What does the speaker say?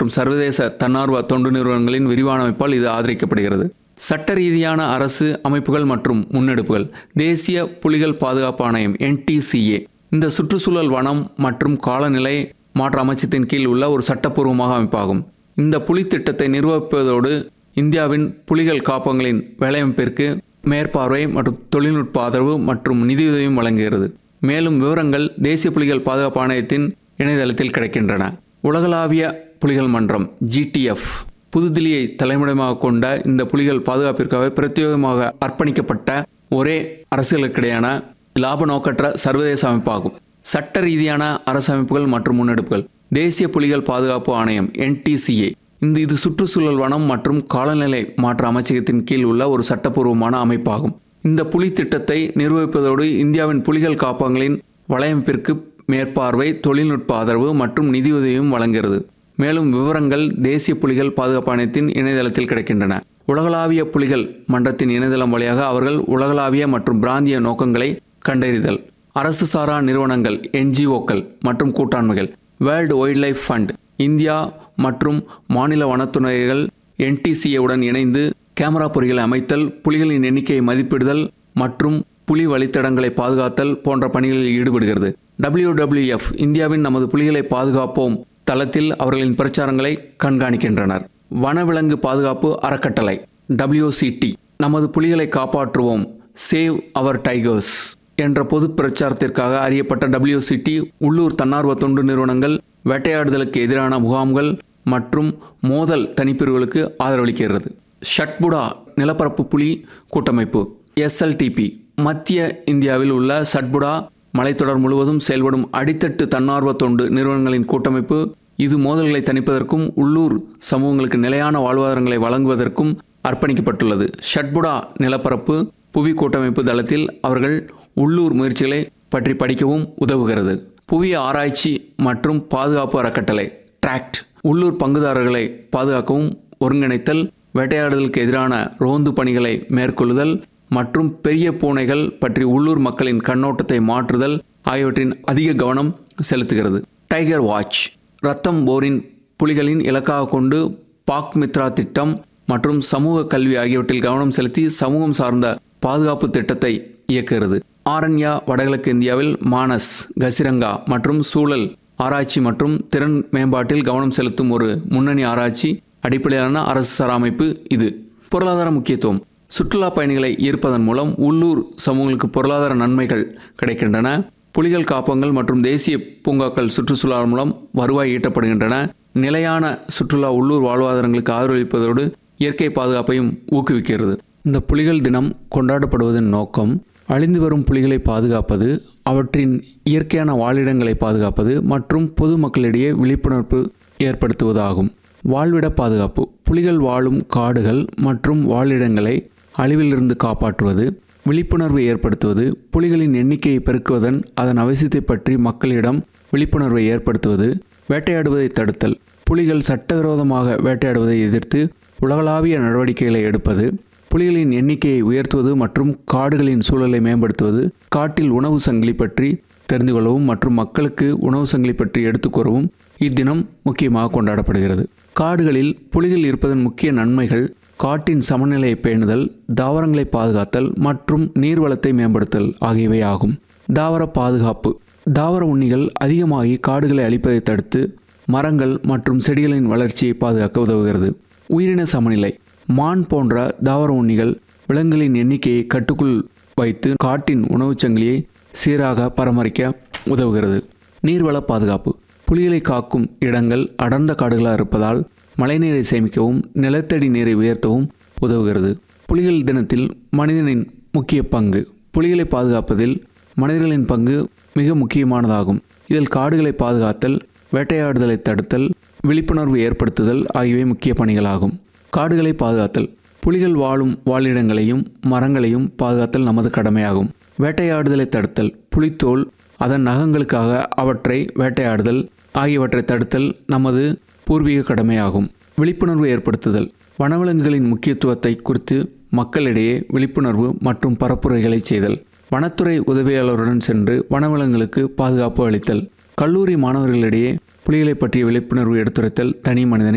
மற்றும் சர்வதேச தன்னார்வ தொண்டு நிறுவனங்களின் விரிவான அமைப்பால் இது ஆதரிக்கப்படுகிறது சட்ட ரீதியான அரசு அமைப்புகள் மற்றும் முன்னெடுப்புகள் தேசிய புலிகள் பாதுகாப்பு ஆணையம் என்டிசிஏ இந்த சுற்றுச்சூழல் வனம் மற்றும் காலநிலை மாற்ற அமைச்சத்தின் கீழ் உள்ள ஒரு சட்டப்பூர்வமாக அமைப்பாகும் இந்த புலி திட்டத்தை நிர்வகிப்பதோடு இந்தியாவின் புலிகள் காப்பகங்களின் வேலையமைப்பிற்கு மேற்பார்வை மற்றும் தொழில்நுட்ப ஆதரவு மற்றும் நிதியுதவியும் வழங்குகிறது மேலும் விவரங்கள் தேசிய புலிகள் பாதுகாப்பு ஆணையத்தின் இணையதளத்தில் கிடைக்கின்றன உலகளாவிய புலிகள் மன்றம் ஜிடிஎஃப் புதுதில்லியை தலைமையிடமாக கொண்ட இந்த புலிகள் பாதுகாப்பிற்காக பிரத்யேகமாக அர்ப்பணிக்கப்பட்ட ஒரே அரசுகளுக்கிடையான லாப நோக்கற்ற சர்வதேச அமைப்பாகும் சட்ட ரீதியான அரசு அமைப்புகள் மற்றும் முன்னெடுப்புகள் தேசிய புலிகள் பாதுகாப்பு ஆணையம் என்டிசிஏ இந்த இது சுற்றுச்சூழல் வனம் மற்றும் காலநிலை மாற்ற அமைச்சகத்தின் கீழ் உள்ள ஒரு சட்டப்பூர்வமான அமைப்பாகும் இந்த புலி திட்டத்தை நிர்வகிப்பதோடு இந்தியாவின் புலிகள் காப்பகங்களின் வலையமைப்பிற்கு மேற்பார்வை தொழில்நுட்ப ஆதரவு மற்றும் நிதியுதவியும் வழங்குகிறது மேலும் விவரங்கள் தேசிய புலிகள் பாதுகாப்பு ஆணையத்தின் இணையதளத்தில் கிடைக்கின்றன உலகளாவிய புலிகள் மன்றத்தின் இணையதளம் வழியாக அவர்கள் உலகளாவிய மற்றும் பிராந்திய நோக்கங்களை கண்டறிதல் அரசு சாரா நிறுவனங்கள் என்ஜிஓக்கள் மற்றும் கூட்டாண்மைகள் world wildlife fund India மற்றும் மாநில வனத்துறைகள் என்டிசிஏவுடன் இணைந்து கேமரா பொறிகளை அமைத்தல் புலிகளின் எண்ணிக்கையை மதிப்பிடுதல் மற்றும் புலி வழித்தடங்களை பாதுகாத்தல் போன்ற பணிகளில் ஈடுபடுகிறது WWF இந்தியாவின் நமது புலிகளை பாதுகாப்போம் தளத்தில் அவர்களின் பிரச்சாரங்களை கண்காணிக்கின்றனர் வனவிலங்கு பாதுகாப்பு அறக்கட்டளை WCT நமது புலிகளை காப்பாற்றுவோம் சேவ் அவர் டைகர்ஸ் என்ற பொது பிரச்சாரத்திற்காக அறியப்பட்ட WCT உள்ளூர் தன்னார்வ தொண்டு நிறுவனங்கள் வேட்டையாடுதலுக்கு எதிரான முகாம்கள் மற்றும் மோதல் தனிப்பிரிவுகளுக்கு ஆதரவளிக்கிறது ஷட்புடா நிலப்பரப்பு புலி கூட்டமைப்பு எஸ்எல்டிபி மத்திய இந்தியாவில் உள்ள சட்புடா மலைத்தொடர் முழுவதும் செயல்படும் அடித்தட்டு தன்னார்வ தொண்டு நிறுவனங்களின் கூட்டமைப்பு இது மோதல்களை தணிப்பதற்கும் உள்ளூர் சமூகங்களுக்கு நிலையான வாழ்வாதாரங்களை வழங்குவதற்கும் அர்ப்பணிக்கப்பட்டுள்ளது ஷட்புடா நிலப்பரப்பு புவி கூட்டமைப்பு தளத்தில் அவர்கள் உள்ளூர் முயற்சிகளை பற்றி படிக்கவும் உதவுகிறது புவி ஆராய்ச்சி மற்றும் பாதுகாப்பு அறக்கட்டளை டிராக்ட் உள்ளூர் பங்குதாரர்களை பாதுகாக்கவும் ஒருங்கிணைத்தல் வேட்டையாடுதலுக்கு எதிரான ரோந்து பணிகளை மேற்கொள்ளுதல் மற்றும் பெரிய பூனைகள் பற்றி உள்ளூர் மக்களின் கண்ணோட்டத்தை மாற்றுதல் ஆகியவற்றின் அதிக கவனம் செலுத்துகிறது டைகர் வாட்ச் ரத்தம் போரின் புலிகளின் இலக்காக கொண்டு பாக் மித்ரா திட்டம் மற்றும் சமூக கல்வி ஆகியவற்றில் கவனம் செலுத்தி சமூகம் சார்ந்த பாதுகாப்பு திட்டத்தை இயக்குகிறது ஆரண்யா வடகிழக்கு இந்தியாவில் மானஸ் கசிரங்கா மற்றும் சூழல் ஆராய்ச்சி மற்றும் திறன் மேம்பாட்டில் கவனம் செலுத்தும் ஒரு முன்னணி ஆராய்ச்சி அடிப்படையிலான அரசு சாரா அமைப்பு இது பொருளாதார முக்கியத்துவம் சுற்றுலா பயணிகளை ஈர்ப்பதன் மூலம் உள்ளூர் சமூகங்களுக்கு பொருளாதார நன்மைகள் கிடைக்கின்றன புலிகள் காப்பகங்கள் மற்றும் தேசிய பூங்காக்கள் சுற்றுச்சூழல் மூலம் வருவாய் ஈட்டப்படுகின்றன நிலையான சுற்றுலா உள்ளூர் வாழ்வாதாரங்களுக்கு ஆதரவளிப்பதோடு இயற்கை பாதுகாப்பையும் ஊக்குவிக்கிறது இந்த புலிகள் தினம் கொண்டாடப்படுவதன் நோக்கம் அழிந்து வரும் புலிகளை பாதுகாப்பது அவற்றின் இயற்கையான வாழிடங்களை பாதுகாப்பது மற்றும் பொதுமக்களிடையே விழிப்புணர்வு ஏற்படுத்துவதாகும் வாழ்விட பாதுகாப்பு புலிகள் வாழும் காடுகள் மற்றும் வாழிடங்களை அழிவிலிருந்து காப்பாற்றுவது விழிப்புணர்வு ஏற்படுத்துவது புலிகளின் எண்ணிக்கையை பெருக்குவதன் அதன் அவசியத்தை பற்றி மக்களிடம் விழிப்புணர்வை ஏற்படுத்துவது வேட்டையாடுவதை தடுத்தல் புலிகள் சட்டவிரோதமாக வேட்டையாடுவதை எதிர்த்து உலகளாவிய நடவடிக்கைகளை எடுப்பது புலிகளின் எண்ணிக்கையை உயர்த்துவது மற்றும் காடுகளின் சூழலை மேம்படுத்துவது காட்டில் உணவு சங்கிலி பற்றி தெரிந்து கொள்ளவும் மற்றும் மக்களுக்கு உணவு சங்கிலி பற்றி எடுத்துக் கூறவும் இத்தினம் முக்கியமாக கொண்டாடப்படுகிறது காடுகளில் புலிகள் இருப்பதன் முக்கிய நன்மைகள் காட்டின் சமநிலையை பேணுதல் தாவரங்களை பாதுகாத்தல் மற்றும் நீர்வளத்தை மேம்படுத்தல் ஆகியவை ஆகும் தாவர பாதுகாப்பு தாவர உண்ணிகள் அதிகமாகி காடுகளை அழிப்பதை தடுத்து மரங்கள் மற்றும் செடிகளின் வளர்ச்சியை பாதுகாக்க உதவுகிறது உயிரின சமநிலை மான் போன்ற தாவர உண்ணிகள் விலங்குகளின் எண்ணிக்கையை கட்டுக்குள் வைத்து காட்டின் உணவுச் சங்கிலியை சீராக பராமரிக்க உதவுகிறது நீர்வள பாதுகாப்பு புலிகளை காக்கும் இடங்கள் அடர்ந்த காடுகளாக இருப்பதால் மழைநீரை சேமிக்கவும் நிலத்தடி நீரை உயர்த்தவும் உதவுகிறது புலிகள் தினத்தில் மனிதனின் முக்கிய பங்கு புலிகளை பாதுகாப்பதில் மனிதர்களின் பங்கு மிக முக்கியமானதாகும் இதில் காடுகளை பாதுகாத்தல் வேட்டையாடுதலை தடுத்தல் விழிப்புணர்வு ஏற்படுத்துதல் ஆகியவை முக்கிய பணிகளாகும் காடுகளை பாதுகாத்தல் புலிகள் வாழும் வாழிடங்களையும் மரங்களையும் பாதுகாத்தல் நமது கடமையாகும் வேட்டையாடுதலை தடுத்தல் புலித்தோல் அதன் நகங்களுக்காக அவற்றை வேட்டையாடுதல் ஆகியவற்றை தடுத்தல் நமது பூர்வீக கடமையாகும் விழிப்புணர்வு ஏற்படுத்துதல் வனவிலங்குகளின் முக்கியத்துவத்தை குறித்து மக்களிடையே விழிப்புணர்வு மற்றும் பரப்புரைகளை செய்தல் வனத்துறை உதவியாளருடன் சென்று வனவிலங்குகளுக்கு பாதுகாப்பு அளித்தல் கல்லூரி மாணவர்களிடையே புலிகளை பற்றிய விழிப்புணர்வு எடுத்துரைத்தல் தனி மனிதனை